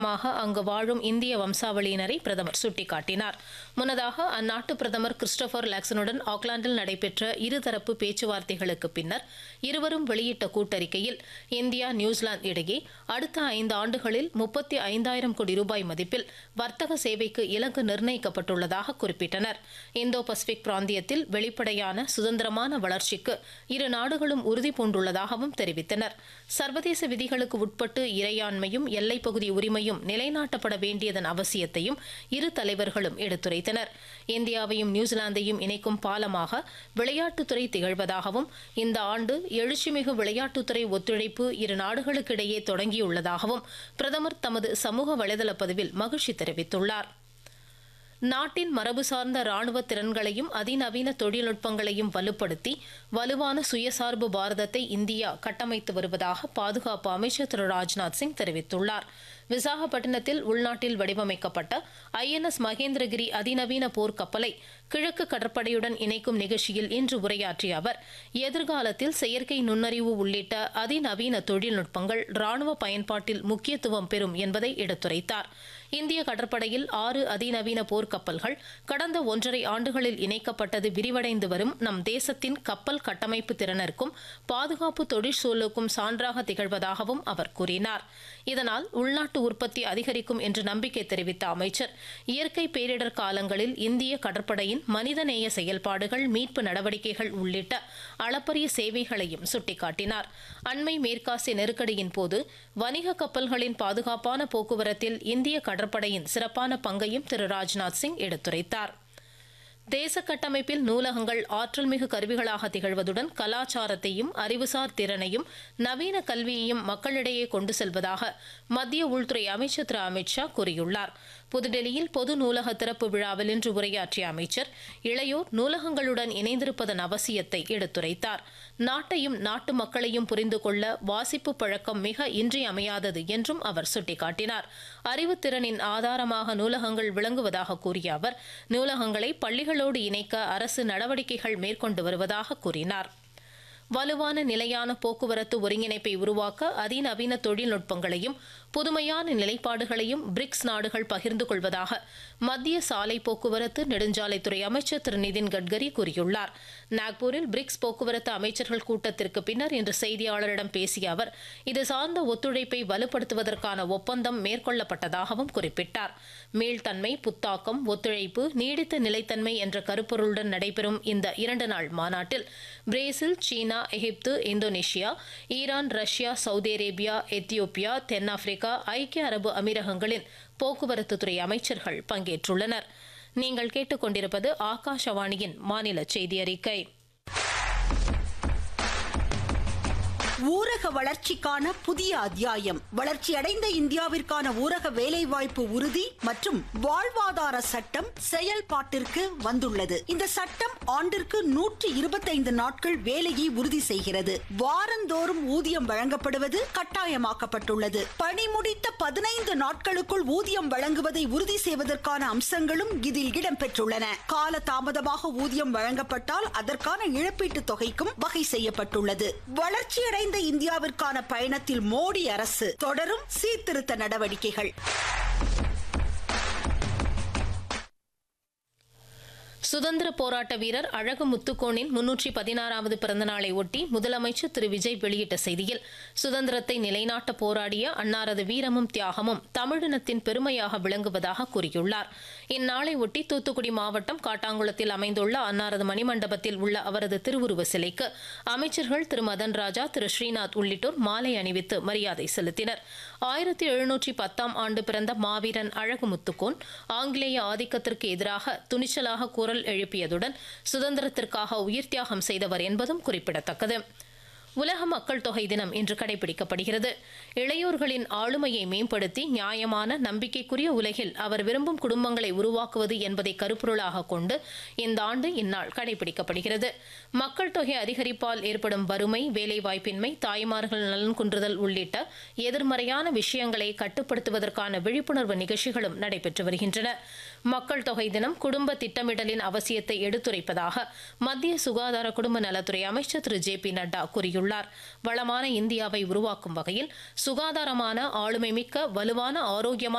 மாக அங்கு வாழும் இந்திய வம்சாவளியினரை பிரதமர் சுட்டிக்காட்டினார் முன்னதாக அந்நாட்டு பிரதமர் கிறிஸ்டோபர் லாக்சனுடன் ஆக்லாந்தில் நடைபெற்ற இருதரப்பு பேச்சுவார்த்தைகளுக்கு பின்னர் இருவரும் வெளியிட்ட கூட்டறிக்கையில் இந்தியா நியூசிலாந்து இடையே அடுத்த ஐந்து ஆண்டுகளில் முப்பத்தி ஐந்தாயிரம் கோடி ரூபாய் மதிப்பில் வர்த்தக சேவைக்கு இலக்கு நிர்ணயிக்கப்பட்டுள்ளதாக குறிப்பிட்டனர் இந்தோ பசிபிக் பிராந்தியத்தில் வெளிப்படையான சுதந்திரமான வளர்ச்சிக்கு இரு நாடுகளும் உறுதி பூண்டுள்ளதாகவும் தெரிவித்தனர் சர்வதேச விதிகளுக்கு உட்பட்டு இறையாண்மையும் எல்லைப்பகுதி உரிமையும் நிலைநாட்டப்பட வேண்டியதன் அவசியத்தையும் இரு தலைவர்களும் எடுத்துரைத்தனர் இந்தியாவையும் நியூசிலாந்தையும் இணைக்கும் பாலமாக விளையாட்டுத்துறை திகழ்வதாகவும் இந்த ஆண்டு எழுச்சிமிகு விளையாட்டுத்துறை ஒத்துழைப்பு இரு நாடுகளுக்கிடையே தொடங்கியுள்ளதாகவும் பிரதமர் தமது சமூக வலைதள பதிவில் மகிழ்ச்சி தெரிவித்துள்ளார் நாட்டின் மரபு சார்ந்த ராணுவ திறன்களையும் அதிநவீன தொழில்நுட்பங்களையும் வலுப்படுத்தி வலுவான சுயசார்பு பாரதத்தை இந்தியா கட்டமைத்து வருவதாக பாதுகாப்பு அமைச்சர் திரு ராஜ்நாத் சிங் தெரிவித்துள்ளார் விசாகப்பட்டினத்தில் உள்நாட்டில் வடிவமைக்கப்பட்ட ஐஎன்எஸ் மகேந்திரகிரி அதிநவீன போர்க்கப்பலை கிழக்கு கடற்படையுடன் இணைக்கும் நிகழ்ச்சியில் இன்று உரையாற்றிய அவர் எதிர்காலத்தில் செயற்கை நுண்ணறிவு உள்ளிட்ட அதிநவீன தொழில்நுட்பங்கள் ராணுவ பயன்பாட்டில் முக்கியத்துவம் பெறும் என்பதை எடுத்துரைத்தார் இந்திய கடற்படையில் ஆறு அதிநவீன போர்க்கப்பல்கள் கடந்த ஒன்றரை ஆண்டுகளில் இணைக்கப்பட்டது விரிவடைந்து வரும் நம் தேசத்தின் கப்பல் கட்டமைப்பு திறனிற்கும் பாதுகாப்பு தொழிற்சூழலுக்கும் சான்றாக திகழ்வதாகவும் அவர் கூறினார் இதனால் உள்நாட்டு உற்பத்தி அதிகரிக்கும் என்று நம்பிக்கை தெரிவித்த அமைச்சர் இயற்கை பேரிடர் காலங்களில் இந்திய கடற்படையின் மனிதநேய செயல்பாடுகள் மீட்பு நடவடிக்கைகள் உள்ளிட்ட அளப்பரிய சேவைகளையும் சுட்டிக்காட்டினார் அண்மை மேற்காசிய நெருக்கடியின் போது வணிக கப்பல்களின் பாதுகாப்பான போக்குவரத்தில் இந்திய கடற்படையின் சிறப்பான பங்கையும் திரு ராஜ்நாத் சிங் எடுத்துரைத்தார் தேச கட்டமைப்பில் நூலகங்கள் ஆற்றல்மிகு கருவிகளாக திகழ்வதுடன் கலாச்சாரத்தையும் அறிவுசார் திறனையும் நவீன கல்வியையும் மக்களிடையே கொண்டு செல்வதாக மத்திய உள்துறை அமைச்சர் திரு அமித்ஷா கூறியுள்ளார் புதுடெல்லியில் பொது நூலக திறப்பு விழாவில் இன்று உரையாற்றிய அமைச்சர் இளையோர் நூலகங்களுடன் இணைந்திருப்பதன் அவசியத்தை எடுத்துரைத்தார் நாட்டையும் நாட்டு மக்களையும் புரிந்து கொள்ள வாசிப்பு பழக்கம் மிக இன்றியமையாதது என்றும் அவர் சுட்டிக்காட்டினார் அறிவுத்திறனின் ஆதாரமாக நூலகங்கள் விளங்குவதாக கூறிய அவர் நூலகங்களை பள்ளிகளோடு இணைக்க அரசு நடவடிக்கைகள் மேற்கொண்டு வருவதாக கூறினார் வலுவான நிலையான போக்குவரத்து ஒருங்கிணைப்பை உருவாக்க அதிநவீன தொழில்நுட்பங்களையும் புதுமையான நிலைப்பாடுகளையும் பிரிக்ஸ் நாடுகள் பகிர்ந்து கொள்வதாக மத்திய சாலை போக்குவரத்து நெடுஞ்சாலைத்துறை அமைச்சர் திரு நிதின் கட்கரி கூறியுள்ளார் நாக்பூரில் பிரிக்ஸ் போக்குவரத்து அமைச்சர்கள் கூட்டத்திற்கு பின்னர் இன்று செய்தியாளரிடம் பேசிய அவர் இது சார்ந்த ஒத்துழைப்பை வலுப்படுத்துவதற்கான ஒப்பந்தம் மேற்கொள்ளப்பட்டதாகவும் குறிப்பிட்டார் மீள்தன்மை புத்தாக்கம் ஒத்துழைப்பு நீடித்த நிலைத்தன்மை என்ற கருப்பொருளுடன் நடைபெறும் இந்த இரண்டு நாள் மாநாட்டில் பிரேசில் சீனா எகிப்து Indonesia Iran Russia Saudi Arabia Ethiopia தென்னாப்பிரிக்கா ஐக்கிய அரபு அமீரகங்களின் போக்குவரத்துத்துறை அமைச்சர்கள் பங்கேற்றுள்ளனர் நீங்கள் கேட்டுக்கொண்டிருப்பது ஆகாஷவாணியின் மாநில செய்தி அறிக்கை ஊரக வளர்ச்சிக்கான புதிய அத்தியாயம் வளர்ச்சியடைந்த இந்தியாவிற்கான ஊரக வேலைவாய்ப்பு உறுதி மற்றும் வாழ்வாதார சட்டம் செயல்பாட்டிற்கு வந்துள்ளது இந்த சட்டம் ஆண்டிற்கு நூற்றி இருபத்தைந்து நாட்கள் வேலையை உறுதி செய்கிறது வாரந்தோறும் ஊதியம் வழங்கப்படுவது கட்டாயமாக்கப்பட்டுள்ளது பணி முடித்த பதினைந்து நாட்களுக்குள் ஊதியம் வழங்குவதை உறுதி செய்வதற்கான அம்சங்களும் இதில் இடம்பெற்றுள்ளன கால தாமதமாக ஊதியம் வழங்கப்பட்டால் அதற்கான இழப்பீட்டுத் தொகைக்கும் வகை செய்யப்பட்டுள்ளது வளர்ச்சியடைந்த வளர்ந்த இந்தியாவிற்கான பயணத்தில் மோடி அரசு தொடரும் சீர்திருத்த நடவடிக்கைகள் சுதந்திர போராட்ட வீரர் அழகு முத்துக்கோனின் முன்னூற்றி பதினாறாவது பிறந்தநாளை ஒட்டி முதலமைச்சர் திரு விஜய் வெளியிட்ட செய்தியில் சுதந்திரத்தை நிலைநாட்ட போராடிய அன்னாரது வீரமும் தியாகமும் தமிழினத்தின் பெருமையாக விளங்குவதாக கூறியுள்ளார் இந்நாளை ஒட்டி தூத்துக்குடி மாவட்டம் காட்டாங்குளத்தில் அமைந்துள்ள அன்னாரது மணிமண்டபத்தில் உள்ள அவரது திருவுருவ சிலைக்கு அமைச்சர்கள் திரு மதன் ராஜா திரு ஸ்ரீநாத் உள்ளிட்டோர் மாலை அணிவித்து மரியாதை செலுத்தினர் ஆயிரத்தி எழுநூற்றி பத்தாம் ஆண்டு பிறந்த மாவீரன் அழகு முத்துக்கோன் ஆங்கிலேய ஆதிக்கத்திற்கு எதிராக துணிச்சலாக குரல் எழுப்பியதுடன் சுதந்திரத்திற்காக உயிர் தியாகம் செய்தவர் என்பதும் குறிப்பிடத்தக்கது உலக மக்கள் தொகை தினம் இன்று கடைபிடிக்கப்படுகிறது இளையோர்களின் ஆளுமையை மேம்படுத்தி நியாயமான நம்பிக்கைக்குரிய உலகில் அவர் விரும்பும் குடும்பங்களை உருவாக்குவது என்பதை கருப்பொருளாக கொண்டு இந்த ஆண்டு இந்நாள் கடைபிடிக்கப்படுகிறது மக்கள் தொகை அதிகரிப்பால் ஏற்படும் வறுமை வேலைவாய்ப்பின்மை தாய்மார்கள் நலன் குன்றுதல் உள்ளிட்ட எதிர்மறையான விஷயங்களை கட்டுப்படுத்துவதற்கான விழிப்புணர்வு நிகழ்ச்சிகளும் நடைபெற்று வருகின்றன மக்கள் தொகை தினம் குடும்ப திட்டமிடலின் அவசியத்தை எடுத்துரைப்பதாக மத்திய சுகாதார குடும்ப நலத்துறை அமைச்சர் திரு ஜே பி நட்டா கூறியுள்ளார் செய்துள்ளார் வளமான இந்தியாவை உருவாக்கும் வகையில் சுகாதாரமான ஆளுமைமிக்க வலுவான ஆரோக்கியமான